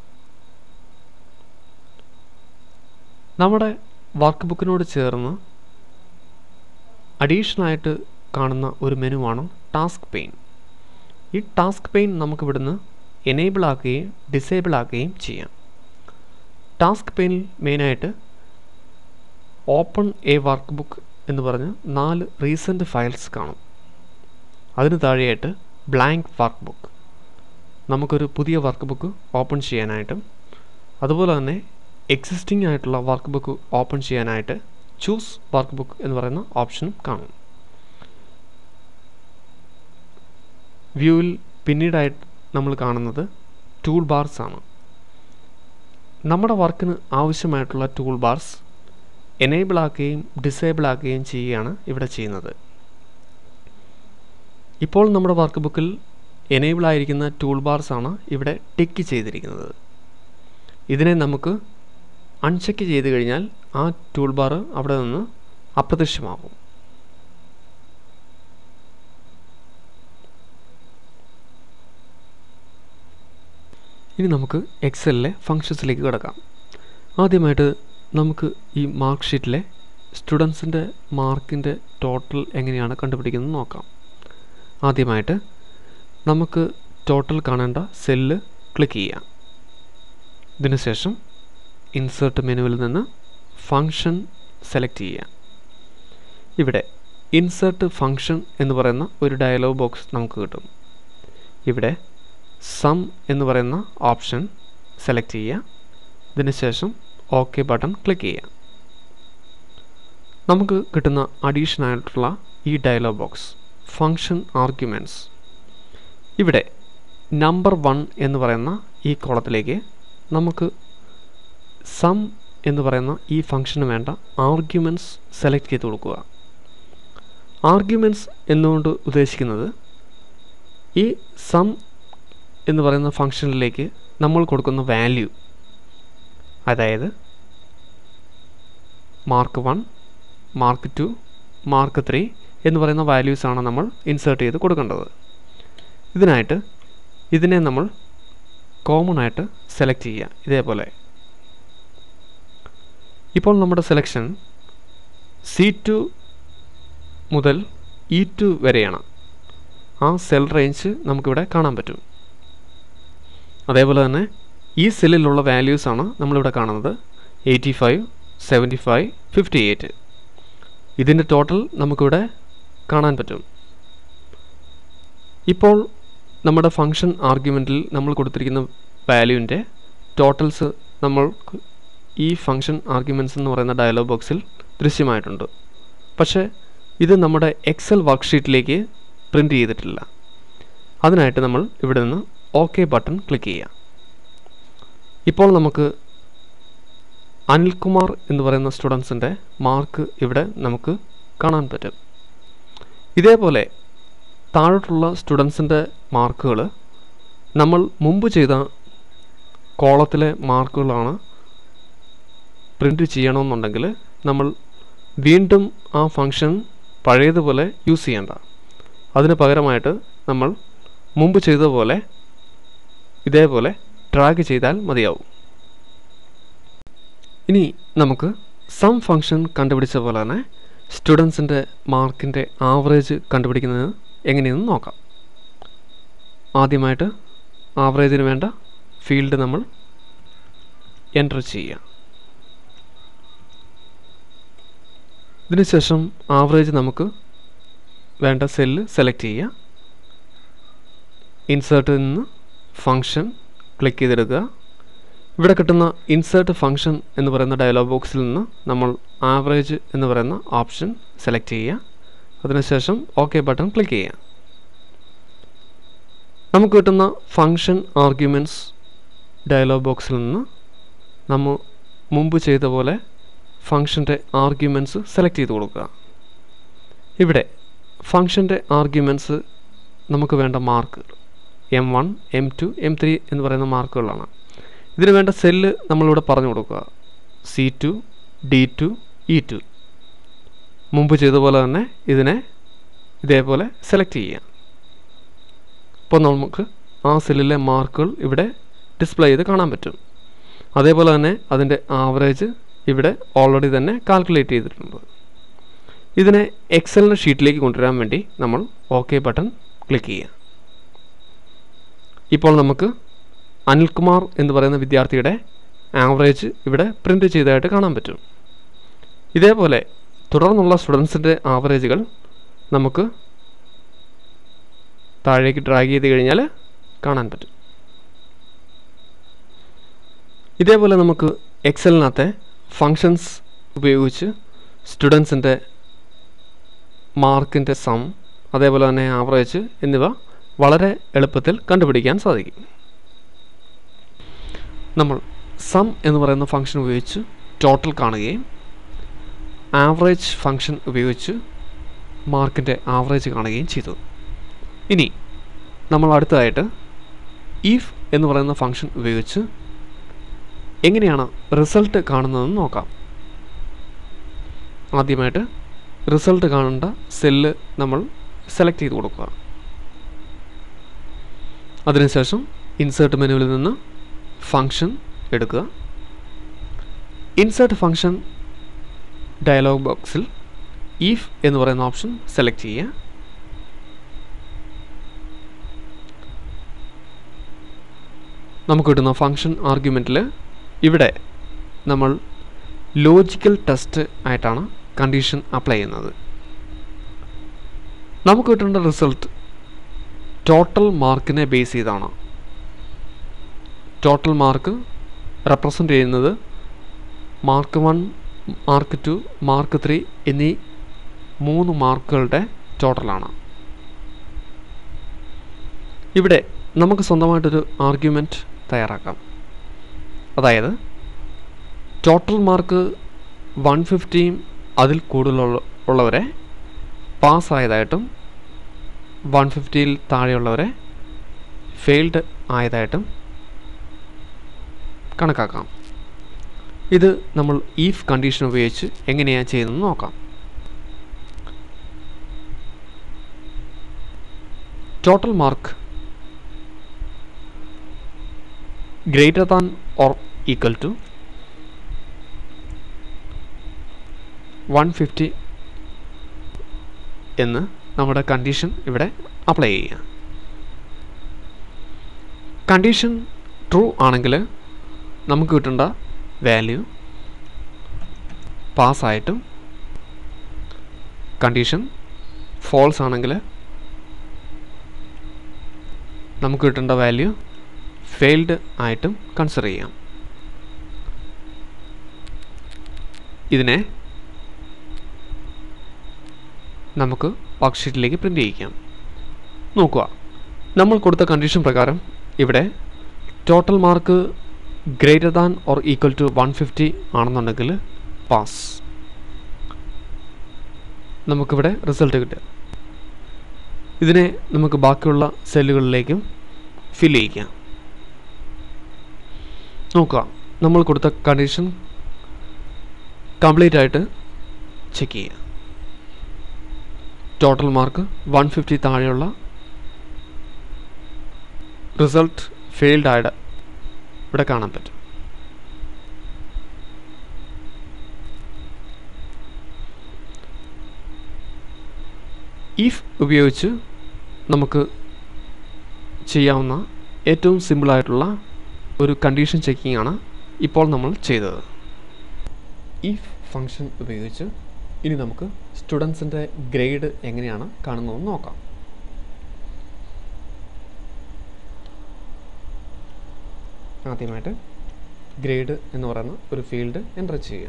നമ്മുടെ വർക്ക് ബുക്കിനോട് ചേർന്ന് അഡീഷണലായിട്ട് കാണുന്ന ഒരു മെനുവാണ് ടാസ്ക് പെയിൻ ഈ ടാസ്ക് പെയിൻ നമുക്ക് ഇവിടുന്ന് എനേബിൾ ആക്കുകയും ഡിസേബിൾ ആക്കുകയും ചെയ്യാം ടാസ്ക് പെയിനിൽ മെയിനായിട്ട് ഓപ്പൺ എ വർക്ക് ബുക്ക് എന്ന് പറഞ്ഞ് നാല് റീസെൻറ്റ് ഫയൽസ് കാണും അതിന് താഴെയായിട്ട് ബ്ലാങ്ക് വർക്ക് ബുക്ക് നമുക്കൊരു പുതിയ വർക്ക് ബുക്ക് ഓപ്പൺ ചെയ്യാനായിട്ടും അതുപോലെ തന്നെ എക്സിസ്റ്റിംഗ് ആയിട്ടുള്ള വർക്ക് ബുക്ക് ഓപ്പൺ ചെയ്യാനായിട്ട് ചൂസ് വർക്ക് ബുക്ക് എന്ന് പറയുന്ന ഓപ്ഷനും കാണും വ്യൂവിൽ പിന്നീടായിട്ട് നമ്മൾ കാണുന്നത് ടൂൾ ബാർസ് ആണ് നമ്മുടെ വർക്കിന് ആവശ്യമായിട്ടുള്ള ടൂൾ ബാർസ് എനേബിൾ ആക്കുകയും ഡിസേബിൾ ആക്കുകയും ചെയ്യുകയാണ് ഇവിടെ ചെയ്യുന്നത് ഇപ്പോൾ നമ്മുടെ വർക്ക് ബുക്കിൽ എനേബിൾ ആയിരിക്കുന്ന ടൂൾ ബാർസ് ആണ് ഇവിടെ ടിക്ക് ചെയ്തിരിക്കുന്നത് ഇതിനെ നമുക്ക് അൺചെക്ക് ചെയ്ത് കഴിഞ്ഞാൽ ആ ടൂൾ ബാർ അവിടെ നിന്ന് അപ്രത്യക്ഷമാകും ഇനി നമുക്ക് എക്സലിലെ ഫങ്ഷൻസിലേക്ക് കിടക്കാം ആദ്യമായിട്ട് നമുക്ക് ഈ മാർക്ക് ഷീറ്റിലെ സ്റ്റുഡൻസിൻ്റെ മാർക്കിൻ്റെ ടോട്ടൽ എങ്ങനെയാണ് കണ്ടുപിടിക്കുന്നത് നോക്കാം ആദ്യമായിട്ട് നമുക്ക് ടോട്ടൽ കാണേണ്ട സെല്ല് ക്ലിക്ക് ചെയ്യാം ഇതിനുശേഷം ഇൻസേർട്ട് മെനുവിൽ നിന്ന് ഫങ്ഷൻ സെലക്ട് ചെയ്യുക ഇവിടെ ഇൻസേർട്ട് ഫങ്ഷൻ എന്ന് പറയുന്ന ഒരു ഡയലോഗ് ബോക്സ് നമുക്ക് കിട്ടും ഇവിടെ സം എന്ന് പറയുന്ന ഓപ്ഷൻ സെലക്ട് ചെയ്യുക ഇതിനുശേഷം ഓക്കെ ബട്ടൺ ക്ലിക്ക് ചെയ്യുക നമുക്ക് കിട്ടുന്ന അഡീഷൻ ആയിട്ടുള്ള ഈ ഡയലോഗ് ബോക്സ് ഫങ്ഷൻ ആർഗ്യുമെൻറ്റ്സ് ഇവിടെ നമ്പർ വൺ എന്ന് പറയുന്ന ഈ കോളത്തിലേക്ക് നമുക്ക് സം എന്ന് പറയുന്ന ഈ ഫംഗ്ഷന് വേണ്ട ആർഗ്യുമെൻറ്റ്സ് സെലക്ട് ചെയ്ത് കൊടുക്കുക ആർഗ്യുമെൻറ്റ്സ് എന്നുകൊണ്ട് ഉദ്ദേശിക്കുന്നത് ഈ സം എന്ന് പറയുന്ന ഫംഗ്ഷനിലേക്ക് നമ്മൾ കൊടുക്കുന്ന വാല്യൂ അതായത് mark one mark two mark three എന്ന് പറയുന്ന വാല്യൂസാണ് നമ്മൾ ഇൻസേർട്ട് ചെയ്ത് കൊടുക്കേണ്ടത് ഇതിനായിട്ട് ഇതിനെ നമ്മൾ കോമൺ ആയിട്ട് സെലക്ട് ചെയ്യുക ഇതേപോലെ ഇപ്പോൾ നമ്മുടെ സെലക്ഷൻ സി ടു മുതൽ ഇ ടു വരെയാണ് ആ സെൽ റേഞ്ച് നമുക്കിവിടെ കാണാൻ പറ്റും അതേപോലെ തന്നെ ഈ സെല്ലിലുള്ള വാല്യൂസാണ് നമ്മളിവിടെ കാണുന്നത് eighty five seventy five fifty eight ഇതിൻ്റെ ടോട്ടൽ നമുക്കിവിടെ കാണാൻ പറ്റും ഇപ്പോൾ നമ്മുടെ ഫങ്ഷൻ ആർഗ്യുമെൻറ്റിൽ നമ്മൾ കൊടുത്തിരിക്കുന്ന വാല്യൂവിൻ്റെ ടോട്ടൽസ് നമ്മൾ ഈ ഫങ്ഷൻ ആർഗ്യുമെൻറ്റ്സ് എന്ന് പറയുന്ന ഡയലോഗ് ബോക്സിൽ ദൃശ്യമായിട്ടുണ്ട് പക്ഷേ ഇത് നമ്മുടെ എക്സൽ വർക്ക്ഷീറ്റിലേക്ക് പ്രിൻ്റ് ചെയ്തിട്ടില്ല അതിനായിട്ട് നമ്മൾ ഇവിടെ നിന്ന് ഓക്കെ ബട്ടൺ ക്ലിക്ക് ചെയ്യുക ഇപ്പോൾ നമുക്ക് അനിൽകുമാർ എന്ന് പറയുന്ന സ്റ്റുഡൻസിൻ്റെ മാർക്ക് ഇവിടെ നമുക്ക് കാണാൻ പറ്റും ഇതേപോലെ താഴോട്ടുള്ള സ്റ്റുഡൻസിൻ്റെ മാർക്കുകൾ നമ്മൾ മുമ്പ് ചെയ്ത കോളത്തിലെ മാർക്കുകളാണ് പ്രിൻ്റ് ചെയ്യണമെന്നുണ്ടെങ്കിൽ നമ്മൾ വീണ്ടും ആ ഫങ്ഷൻ പഴയതുപോലെ യൂസ് ചെയ്യേണ്ട അതിന് പകരമായിട്ട് നമ്മൾ മുമ്പ് ചെയ്ത പോലെ ഇതേപോലെ ഡ്രാഗ് ചെയ്താൽ മതിയാവും ഇനി നമുക്ക് സം ഫംഗ്ഷൻ കണ്ടുപിടിച്ച പോലെ തന്നെ സ്റ്റുഡൻസിൻ്റെ മാർക്കിൻ്റെ ആവറേജ് കണ്ടുപിടിക്കുന്നത് എങ്ങനെയെന്ന് നോക്കാം ആദ്യമായിട്ട് ആവറേജിന് വേണ്ട ഫീൽഡ് നമ്മൾ എൻ്റർ ചെയ്യുക ഇതിനുശേഷം ആവറേജ് നമുക്ക് വേണ്ട സെല്ല് സെലക്ട് ചെയ്യുക ഇൻസേർട്ടിൽ നിന്ന് ഫങ്ഷൻ ക്ലിക്ക് ചെയ്തെടുക്കുക ഇവിടെ കിട്ടുന്ന ഇൻസേർട്ട് ഫങ്ഷൻ എന്ന് പറയുന്ന ഡയലോഗ് ബോക്സിൽ നിന്ന് നമ്മൾ ആവറേജ് എന്ന് പറയുന്ന ഓപ്ഷൻ സെലക്ട് ചെയ്യുക അതിനുശേഷം ഓക്കെ ബട്ടൺ ക്ലിക്ക് ചെയ്യുക നമുക്ക് കിട്ടുന്ന ഫങ്ഷൻ ആർഗ്യുമെൻറ്റ്സ് ഡയലോഗ് ബോക്സിൽ നിന്ന് നമ്മൾ മുമ്പ് ചെയ്ത പോലെ ഫങ്ഷൻ്റെ ആർഗ്യുമെൻറ്റ്സ് സെലക്ട് ചെയ്ത് കൊടുക്കുക ഇവിടെ ഫങ്ഷൻ്റെ ആർഗ്യുമെൻറ്റ്സ് നമുക്ക് വേണ്ട mark M one M two M three എന്ന് പറയുന്ന മാർക്കുകളാണ് ഇതിന് വേണ്ട സെല്ല് നമ്മളിവിടെ പറഞ്ഞു കൊടുക്കുക C two D two E two മുമ്പ് ചെയ്ത പോലെ തന്നെ ഇതിനെ ഇതേപോലെ സെലക്ട് ചെയ്യാം അപ്പോൾ നമുക്ക് ആ സെല്ലിലെ മാർക്കുകൾ ഇവിടെ ഡിസ്പ്ലേ ചെയ്ത് കാണാൻ പറ്റും അതേപോലെ തന്നെ അതിൻ്റെ ആവറേജ് ഇവിടെ ഓൾറെഡി തന്നെ കാൽക്കുലേറ്റ് ചെയ്തിട്ടുണ്ട് ഇതിനെ എക്സലിൻ്റെ ഷീറ്റിലേക്ക് കൊണ്ടുവരാൻ വേണ്ടി നമ്മൾ ഓക്കെ ബട്ടൺ ക്ലിക്ക് ചെയ്യുക ഇപ്പോൾ നമുക്ക് അനിൽകുമാർ എന്ന് പറയുന്ന വിദ്യാർത്ഥിയുടെ ആവറേജ് ഇവിടെ പ്രിൻ്റ് ചെയ്തതായിട്ട് കാണാൻ പറ്റും ഇതേപോലെ തുടർന്നുള്ള സ്റ്റുഡൻസിൻ്റെ ആവറേജുകൾ നമുക്ക് താഴേക്ക് ഡ്രാഗ് ചെയ്ത് കഴിഞ്ഞാൽ കാണാൻ പറ്റും ഇതേപോലെ നമുക്ക് എക്സലിനകത്തെ ഫങ്ഷൻസ് ഉപയോഗിച്ച് സ്റ്റുഡൻസിൻ്റെ മാർക്കിൻ്റെ സം അതേപോലെ തന്നെ ആവറേജ് എന്നിവ വളരെ എളുപ്പത്തിൽ കണ്ടുപിടിക്കാൻ സാധിക്കും നമ്മൾ സം എന്ന് പറയുന്ന ഫംഗ്ഷൻ ഉപയോഗിച്ച് ടോട്ടൽ കാണുകയും ആവറേജ് ഫംഗ്ഷൻ ഉപയോഗിച്ച് മാർക്കിൻ്റെ ആവറേജ് കാണുകയും ചെയ്തു ഇനി നമ്മൾ അടുത്തതായിട്ട് ഈഫ് എന്ന് പറയുന്ന ഫംഗ്ഷൻ ഉപയോഗിച്ച് എങ്ങനെയാണ് റിസൾട്ട് കാണുന്നതെന്ന് നോക്കാം ആദ്യമായിട്ട് റിസൾട്ട് കാണേണ്ട സെല്ല് നമ്മൾ സെലക്ട് ചെയ്ത് കൊടുക്കുക അതിനുശേഷം ഇൻസേർട്ട് മെനുവിൽ നിന്ന് ഫങ്ഷൻ എടുക്കുക ഇൻസേർട്ട് ഫങ്ഷൻ ഡയലോഗ് ബോക്സിൽ ഈഫ് എന്ന് പറയുന്ന ഓപ്ഷൻ സെലക്ട് ചെയ്യുക നമുക്ക് കിട്ടുന്ന ഫങ്ഷൻ ആർഗ്യുമെൻറ്റിൽ ഇവിടെ നമ്മൾ ലോജിക്കൽ ടെസ്റ്റ് ആയിട്ടാണ് കണ്ടീഷൻ അപ്ലൈ ചെയ്യുന്നത് നമുക്ക് കിട്ടേണ്ട റിസൾട്ട് ടോട്ടൽ മാർക്കിനെ ബേസ് ചെയ്താണ് ടോട്ടൽ മാർക്ക് റെപ്രസെൻ്റ് ചെയ്യുന്നത് mark one mark two mark three എന്നീ മൂന്ന് മാർക്കുകളുടെ ടോട്ടലാണ് ഇവിടെ നമുക്ക് സ്വന്തമായിട്ടൊരു ആർഗ്യുമെൻറ്റ് തയ്യാറാക്കാം അതായത് ടോട്ടൽ മാർക്ക് വൺ ഫിഫ്റ്റിയും അതിൽ കൂടുതലുള്ള ഉള്ളവരെ പാസ്സായതായിട്ടും വൺ ഫിഫ്റ്റിയിൽ താഴെയുള്ളവരെ ഫെയിൽഡ് ആയതായിട്ടും കണക്കാക്കാം ഇത് നമ്മൾ ഈഫ് കണ്ടീഷൻ ഉപയോഗിച്ച് എങ്ങനെയാണ് ചെയ്യുന്നതെന്ന് നോക്കാം total mark greater than or equal to one fifty എന്ന് നമ്മുടെ കണ്ടീഷൻ ഇവിടെ അപ്ലൈ ചെയ്യുക കണ്ടീഷൻ ട്രൂ ആണെങ്കിൽ നമുക്ക് കിട്ടേണ്ട വാല്യൂ പാസ്സായിട്ടും കണ്ടീഷൻ ഫോൾസ് ആണെങ്കിൽ നമുക്ക് കിട്ടേണ്ട വാല്യൂ ഫെയിൽഡ് ആയിട്ടും കൺസിഡർ ചെയ്യാം ഇതിനെ നമുക്ക് വർക്ക്ഷീറ്റിലേക്ക് പ്രിൻ്റ് ചെയ്യിക്കാം നോക്കുക നമ്മൾ കൊടുത്ത കണ്ടീഷൻ പ്രകാരം ഇവിടെ total mark greater than or equal to one fifty ആണെന്നുണ്ടെങ്കിൽ പാസ് നമുക്കിവിടെ റിസൾട്ട് കിട്ടുക ഇതിനെ നമുക്ക് ബാക്കിയുള്ള സെല്ലുകളിലേക്കും ഫിൽ ചെയ്യിക്കാം നോക്കുക നമ്മൾ കൊടുത്ത കണ്ടീഷൻ കംപ്ലീറ്റ് ആയിട്ട് ചെക്ക് ചെയ്യുക ടോട്ടൽ മാർക്ക് വൺ ഫിഫ്റ്റി താഴെയുള്ള റിസൾട്ട് ഫെയിൽഡ് ആയിട്ട് ഇവിടെ കാണാൻ പറ്റും ഈഫ് ഉപയോഗിച്ച് നമുക്ക് ചെയ്യാവുന്ന ഏറ്റവും സിമ്പിളായിട്ടുള്ള ഒരു കണ്ടീഷൻ ചെക്കിംഗ് ആണ് ഇപ്പോൾ നമ്മൾ ചെയ്തത് ഈഫ് ഫങ്ഷൻ ഉപയോഗിച്ച് ഇനി നമുക്ക് സ്റ്റുഡൻസിൻ്റെ ഗ്രേഡ് എങ്ങനെയാണ് കാണുന്നതെന്ന് നോക്കാം ആദ്യമായിട്ട് ഗ്രേഡ് എന്ന് പറയുന്ന ഒരു ഫീൽഡ് എൻ്റർ ചെയ്യുക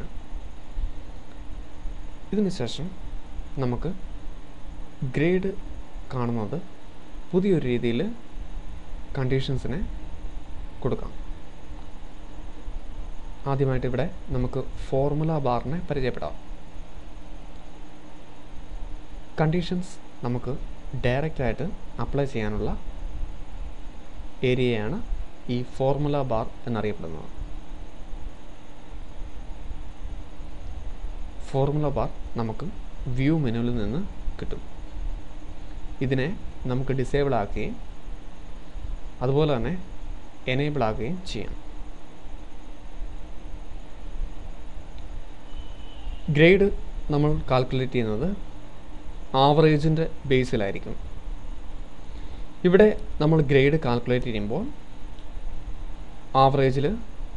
ഇതിന് ശേഷം നമുക്ക് ഗ്രേഡ് കാണുന്നത് പുതിയൊരു രീതിയിൽ കണ്ടീഷൻസിനെ കൊടുക്കാം ആദ്യമായിട്ട് ഇവിടെ നമുക്ക് ഫോർമുല ബാറിനെ പരിചയപ്പെടാം കണ്ടീഷൻസ് നമുക്ക് ഡയറക്റ്റായിട്ട് അപ്ലൈ ചെയ്യാനുള്ള ഏരിയയാണ് ഈ ഫോർമുല ബാർ എന്നറിയപ്പെടുന്നത് ഫോർമുല ബാർ നമുക്ക് വ്യൂ മെനുവിൽ നിന്ന് കിട്ടും ഇതിനെ നമുക്ക് ഡിസേബിൾ ആക്കുകയും അതുപോലെ തന്നെ എനേബിൾ ആക്കുകയും ചെയ്യാം ഗ്രേഡ് നമ്മൾ കാൽക്കുലേറ്റ് ചെയ്യുന്നത് ആവറേജിൻ്റെ ബേസിലായിരിക്കും ഇവിടെ നമ്മൾ ഗ്രേഡ് കാൽക്കുലേറ്റ് ചെയ്യുമ്പോൾ ആവറേജിൽ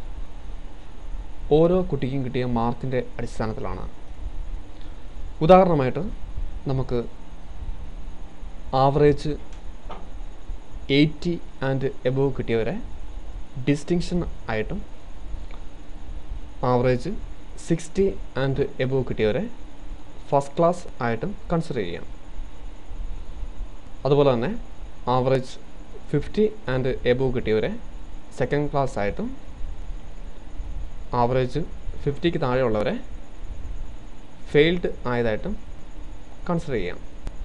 ഓരോ കുട്ടിക്കും കിട്ടിയ മാർക്കിൻ്റെ അടിസ്ഥാനത്തിലാണ് ഉദാഹരണമായിട്ട് നമുക്ക് ആവറേജ് എയ്റ്റി ആൻഡ് എബോവ് കിട്ടിയവരെ ഡിസ്റ്റിങ്ഷൻ ആയിട്ടും ആവറേജ് സിക്സ്റ്റി ആൻഡ് എബോവ് കിട്ടിയവരെ ഫസ്റ്റ് ക്ലാസ് ആയിട്ടും കൺസിഡർ ചെയ്യാം അതുപോലെ തന്നെ ആവറേജ് ഫിഫ്റ്റി ആൻഡ് എബോവ് കിട്ടിയവരെ സെക്കൻഡ് ക്ലാസ് ആയിട്ടും ആവറേജ് ഫിഫ്റ്റിക്ക് താഴെയുള്ളവരെ ഫെയിൽഡ് ആയതായിട്ടും കൺസിഡർ ചെയ്യാം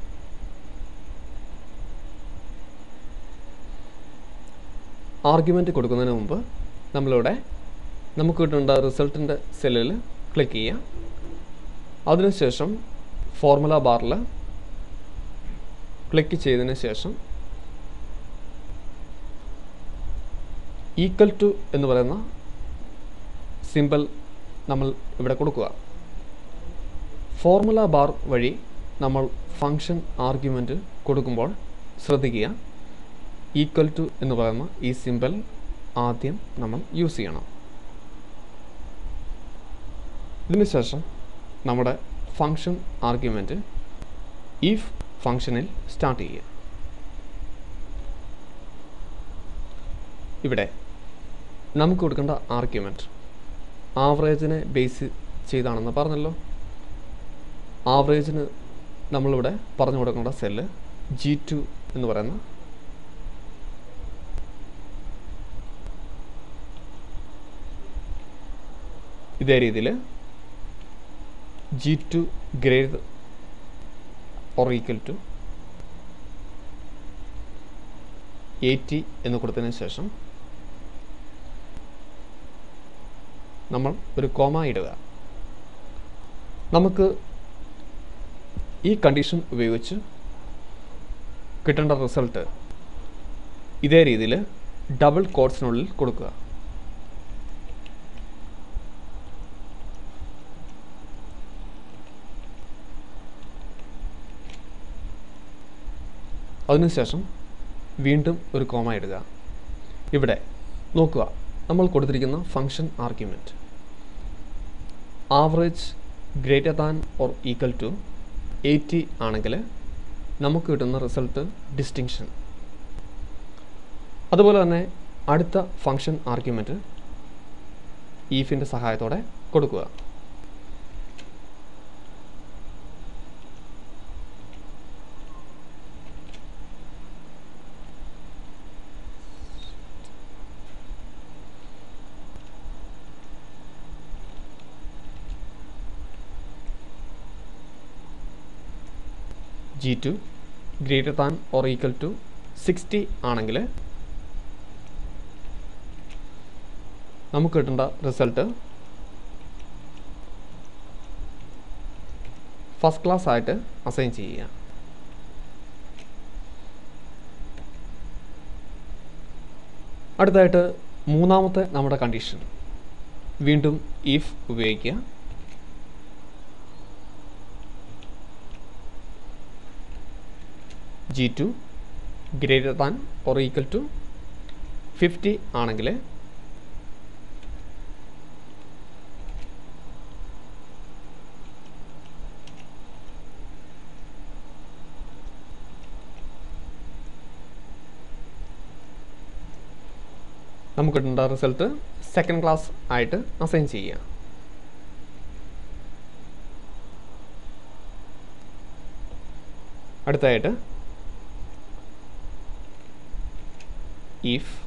ആർഗ്യുമെൻ്റ് കൊടുക്കുന്നതിന് മുമ്പ് നമ്മളിവിടെ നമുക്ക് കിട്ടേണ്ട റിസൾട്ടിൻ്റെ സെല്ലിൽ ക്ലിക്ക് ചെയ്യാം അതിനുശേഷം ഫോർമുല ബാറിൽ ക്ലിക്ക് ചെയ്തതിന് ശേഷം ഈക്വൽ ടു എന്ന് പറയുന്ന സിമ്പിൾ നമ്മൾ ഇവിടെ കൊടുക്കുക ഫോർമുല ബാർ വഴി നമ്മൾ ഫങ്ഷൻ ആർഗ്യുമെൻറ്റ് കൊടുക്കുമ്പോൾ ശ്രദ്ധിക്കുക ഈക്വൽ ടു എന്ന് പറയുന്ന ഈ സിമ്പിൾ ആദ്യം നമ്മൾ യൂസ് ചെയ്യണം ഇതിനുശേഷം നമ്മുടെ ഫങ്ഷൻ ആർഗ്യുമെൻറ്റ് ഇഫ് ഫങ്ഷനിൽ സ്റ്റാർട്ട് ചെയ്യുക ഇവിടെ നമുക്ക് കൊടുക്കേണ്ട ആർഗ്യുമെൻറ്റ് ആവറേജിനെ ബേസ് ചെയ്താണെന്ന് പറഞ്ഞല്ലോ ആവറേജിന് നമ്മളിവിടെ പറഞ്ഞു കൊടുക്കേണ്ട സെല്ല് ജി ടു എന്ന് പറയുന്ന ഇതേ രീതിയിൽ G two greater or equal to eighty എന്ന് കൊടുത്തതിന് ശേഷം നമ്മൾ ഒരു കോമ ഇടുക നമുക്ക് ഈ കണ്ടീഷൻ ഉപയോഗിച്ച് കിട്ടേണ്ട റിസൾട്ട് ഇതേ രീതിയിൽ ഡബിൾ കോഡ്സിനുള്ളിൽ കൊടുക്കുക അതിനുശേഷം വീണ്ടും ഒരു കോമ ഇടുക ഇവിടെ നോക്കുക നമ്മൾ കൊടുത്തിരിക്കുന്ന function argument average greater than or equal to eighty ആണെങ്കിൽ നമുക്ക് കിട്ടുന്ന റിസൾട്ട് ഡിസ്റ്റിങ്ഷൻ അതുപോലെ തന്നെ അടുത്ത ഫങ്ഷൻ ആർഗ്യുമെൻറ്റ് ഈഫിൻ്റെ സഹായത്തോടെ കൊടുക്കുക G two greater than or equal to sixty ആണെങ്കിൽ നമുക്ക് കിട്ടേണ്ട റിസൾട്ട് ഫസ്റ്റ് ക്ലാസ് ആയിട്ട് അസൈൻ ചെയ്യുക അടുത്തായിട്ട് മൂന്നാമത്തെ നമ്മുടെ കണ്ടീഷൻ വീണ്ടും ഇഫ് ഉപയോഗിക്കുക G two greater than or equal to fifty ആണെങ്കിൽ നമുക്ക് കിട്ടേണ്ട റിസൾട്ട് സെക്കൻഡ് ക്ലാസ് ആയിട്ട് അസൈൻ ചെയ്യുക അടുത്തായിട്ട് if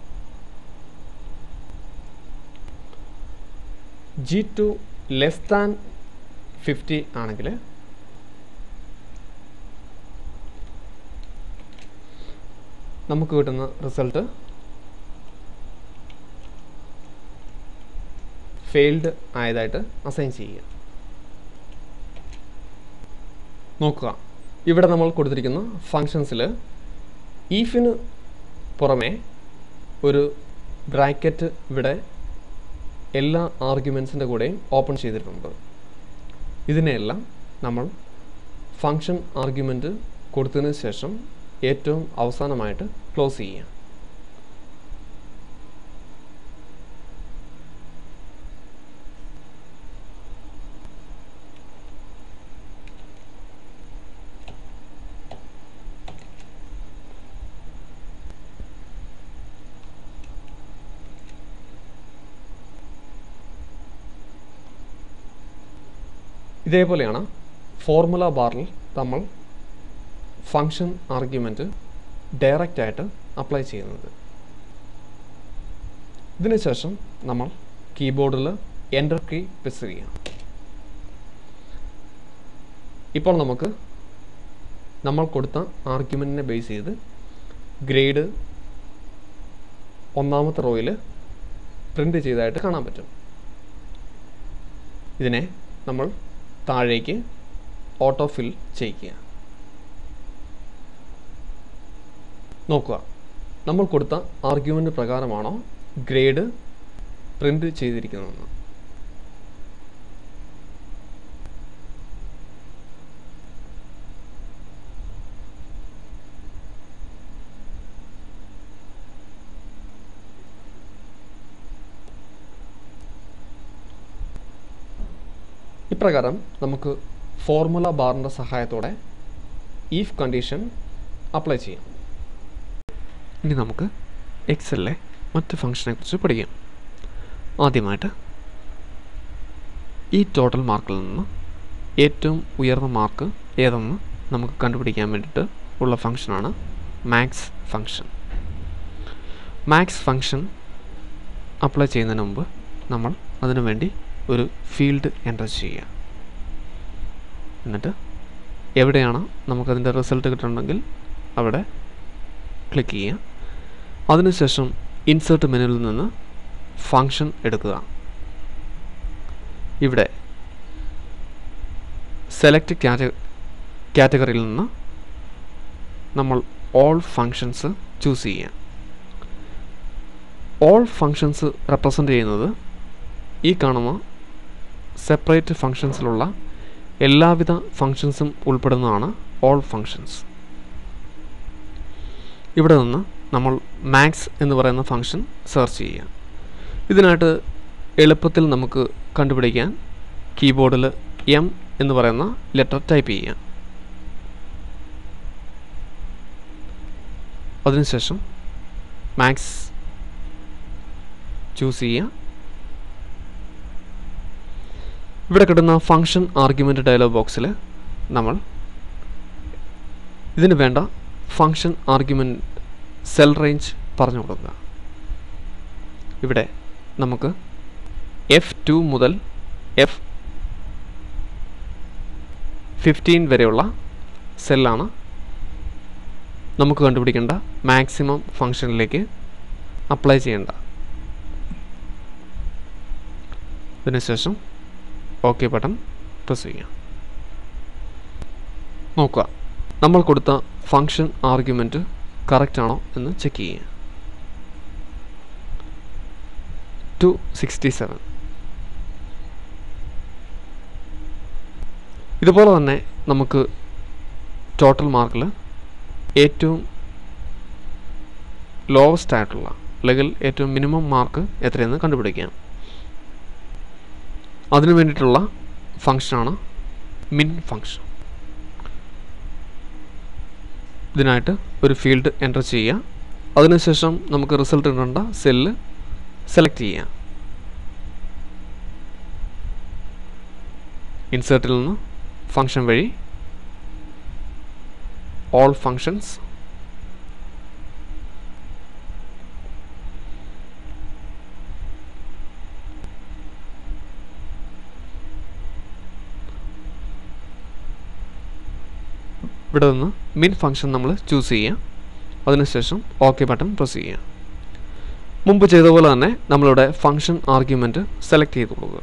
G two less than fifty ആണെങ്കിൽ നമുക്ക് കിട്ടുന്ന റിസൾട്ട് ഫെയിൽഡ് ആയതായിട്ട് അസൈൻ ചെയ്യുക നോക്കുക ഇവിടെ നമ്മൾ കൊടുത്തിരിക്കുന്ന ഫങ്ഷൻസിൽ ഈഫിന് പുറമെ ഒരു ബ്രാക്കറ്റ് ഇവിടെ എല്ലാ ആർഗ്യുമെൻസിൻ്റെ കൂടെയും ഓപ്പൺ ചെയ്തിട്ടുണ്ട് ഇതിനെയെല്ലാം നമ്മൾ ഫങ്ഷൻ ആർഗ്യുമെൻറ്റ് കൊടുത്തതിന് ശേഷം ഏറ്റവും അവസാനമായിട്ട് ക്ലോസ് ചെയ്യുക ഇതേപോലെയാണ് ഫോർമുല ബാറിൽ നമ്മൾ ഫങ്ഷൻ ആർഗ്യുമെൻറ്റ് ഡയറക്റ്റ് ആയിട്ട് അപ്ലൈ ചെയ്യുന്നത് ഇതിനുശേഷം നമ്മൾ കീബോർഡിൽ എൻ്റർ കീ പ്രസ് ചെയ്യാം ഇപ്പോൾ നമുക്ക് നമ്മൾ കൊടുത്ത ആർഗ്യുമെൻറ്റിനെ ബേസ് ചെയ്ത് ഗ്രേഡ് ഒന്നാമത്തെ റോയിൽ പ്രിൻ്റ് ചെയ്തതായിട്ട് കാണാൻ പറ്റും ഇതിനെ നമ്മൾ താഴേക്ക് ഓട്ടോ ഫിൽ ചെയ്യിക്കുക നോക്കുക നമ്മൾ കൊടുത്ത ആർഗ്യുമെൻ്റ് പ്രകാരമാണോ ഗ്രേഡ് പ്രിൻ്റ് ചെയ്തിരിക്കുന്നതെന്ന് ഇപ്രകാരം നമുക്ക് ഫോർമുല ബാറിൻ്റെ സഹായത്തോടെ ഈഫ് കണ്ടീഷൻ അപ്ലൈ ചെയ്യാം ഇനി നമുക്ക് എക്സലിലെ മറ്റ് ഫംഗ്ഷനെ കുറിച്ച് പഠിക്കാം ആദ്യമായിട്ട് ഈ ടോട്ടൽ മാർക്കിൽ നിന്ന് ഏറ്റവും ഉയർന്ന മാർക്ക് ഏതെന്ന് നമുക്ക് കണ്ടുപിടിക്കാൻ വേണ്ടിയിട്ട് ഉള്ള ഫംഗ്ഷനാണ് max function max function apply ചെയ്യുന്നതിന് മുമ്പ് നമ്മൾ അതിനു വേണ്ടി ഒരു ഫീൽഡ് എൻ്റർ ചെയ്യുക എന്നിട്ട് എവിടെയാണ് നമുക്കതിൻ്റെ റിസൾട്ട് കിട്ടണമെങ്കിൽ അവിടെ ക്ലിക്ക് ചെയ്യുക അതിനുശേഷം ഇൻസേർട്ട് മെനുവിൽ നിന്ന് ഫങ്ഷൻ എടുക്കുക ഇവിടെ സെലക്ട് കാറ്റ കാറ്റഗറിയിൽ നിന്ന് നമ്മൾ ഓൾ ഫങ്ഷൻസ് ചൂസ് ചെയ്യുക ഓൾ ഫങ്ഷൻസ് റെപ്രസെൻ്റ് ചെയ്യുന്നത് ഈ കാണുന്ന സെപ്പറേറ്റ് ഫങ്ഷൻസിലുള്ള എല്ലാവിധ ഫങ്ഷൻസും ഉൾപ്പെടുന്നതാണ് ഓൾ ഫങ്ഷൻസ് ഇവിടെ നിന്ന് നമ്മൾ മാക്സ് എന്ന് പറയുന്ന ഫങ്ഷൻ സെർച്ച് ചെയ്യുക ഇതിനായിട്ട് എളുപ്പത്തിൽ നമുക്ക് കണ്ടുപിടിക്കാൻ കീബോർഡിൽ എം എന്ന് പറയുന്ന ലെറ്റർ ടൈപ്പ് ചെയ്യുക അതിനുശേഷം മാക്സ് ചൂസ് ചെയ്യുക ഇവിടെ കിട്ടുന്ന ഫങ്ഷൻ ആർഗ്യുമെൻ്റ് ഡയലോഗ് ബോക്സിൽ നമ്മൾ ഇതിന് വേണ്ട ഫങ്ഷൻ ആർഗ്യുമെൻ്റ് സെൽ റേഞ്ച് പറഞ്ഞു കൊടുക്കുക ഇവിടെ നമുക്ക് എഫ് ടു മുതൽ എഫ് ഫിഫ്റ്റീൻ വരെയുള്ള സെല്ലാണ് നമുക്ക് കണ്ടുപിടിക്കേണ്ട മാക്സിമം ഫങ്ഷനിലേക്ക് അപ്ലൈ ചെയ്യേണ്ട ഇതിനുശേഷം ഓക്കെ ബട്ടൺ പ്രസ് ചെയ്യാം നോക്കുക നമ്മൾ കൊടുത്ത ഫങ്ഷൻ ആർഗ്യുമെൻറ്റ് കറക്റ്റ് ആണോ എന്ന് ചെക്ക് ചെയ്യുക ടു സിക്സ്റ്റി സെവൻ ഇതുപോലെ തന്നെ നമുക്ക് ടോട്ടൽ മാർക്കിൽ ഏറ്റവും ലോവസ്റ്റ് ആയിട്ടുള്ള അല്ലെങ്കിൽ ഏറ്റവും മിനിമം മാർക്ക് എത്രയെന്ന് കണ്ടുപിടിക്കാം അതിനു വേണ്ടിയിട്ടുള്ള ഫങ്ഷനാണ് മിൻ ഫങ്ഷൻ ഇതിനായിട്ട് ഒരു ഫീൽഡ് എൻ്റർ ചെയ്യുക അതിനുശേഷം നമുക്ക് റിസൾട്ട് ഇടേണ്ട സെല്ല് സെലക്ട് ചെയ്യാം ഇൻസേർട്ടിൽ നിന്ന് ഫങ്ഷൻ വഴി ഓൾ ഫങ്ഷൻസ് ഇവിടെ നിന്ന് മിൻ ഫങ്ഷൻ നമ്മൾ ചൂസ് ചെയ്യുക അതിനുശേഷം ഓക്കെ ബട്ടൺ പ്രസ് ചെയ്യുക മുമ്പ് ചെയ്ത പോലെ തന്നെ നമ്മളിവിടെ ഫങ്ഷൻ ആർഗ്യുമെൻറ്റ് സെലക്ട് ചെയ്ത് കൊടുക്കുക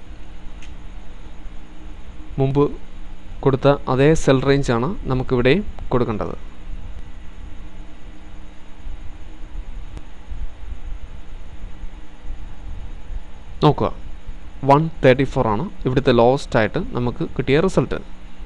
മുമ്പ് കൊടുത്ത അതേ സെൽ റേഞ്ചാണ് നമുക്കിവിടെയും കൊടുക്കേണ്ടത് നോക്കുക വൺ തേർട്ടി ഫോർ ആണ് ഇവിടുത്തെ ലോവസ്റ്റ് ആയിട്ട് നമുക്ക് കിട്ടിയ റിസൾട്ട്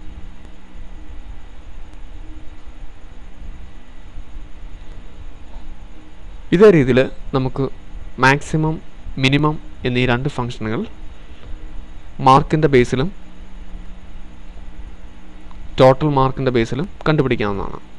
ഇതേ രീതിയിൽ നമുക്ക് മാക്സിമം മിനിമം എന്നീ രണ്ട് ഫംഗ്ഷനുകൾ മാർക്കിൻ്റെ ബേസിലും ടോട്ടൽ മാർക്കിൻ്റെ ബേസിലും കണ്ടുപിടിക്കാവുന്നതാണ്